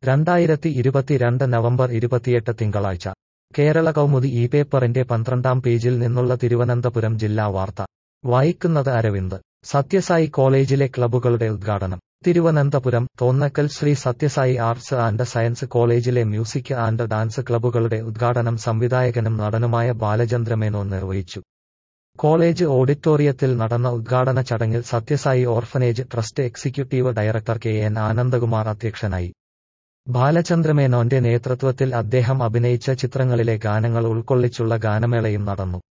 രണ്ടായിരത്തി ഇരുപത്തിരണ്ട് നവംബർ ഇരുപത്തിയെട്ട് തിങ്കളാഴ്ച കേരള കൗമുദി ഈ പേപ്പറിന്റെ പന്ത്രണ്ടാം പേജിൽ നിന്നുള്ള തിരുവനന്തപുരം ജില്ലാ വാർത്ത വായിക്കുന്നത് അരവിന്ദ് സത്യസായി കോളേജിലെ ക്ലബ്ബുകളുടെ ഉദ്ഘാടനം Thiruvananthapuram Thonnakkal Sree Sathya Sai arts and science കോളേജിലെ മ്യൂസിക് ആൻഡ് ഡാൻസ് ക്ലബ്ബുകളുടെ ഉദ്ഘാടനം സംവിധായകനും നടനുമായ ബാലചന്ദ്രമേനോൻ നിർവഹിച്ചു കോളേജ് ഓഡിറ്റോറിയത്തിൽ നടന്ന ഉദ്ഘാടന ചടങ്ങിൽ Sathya Sai orphanage trust executive director K N Anandakumar അധ്യക്ഷനായി ബാലചന്ദ്രമേനോന്റെ നേതൃത്വത്തിൽ അദ്ദേഹം അഭിനയിച്ച ചിത്രങ്ങളിലെ ഗാനങ്ങൾ ഉൾക്കൊള്ളിച്ചുള്ള ഗാനമേളയും നടന്നു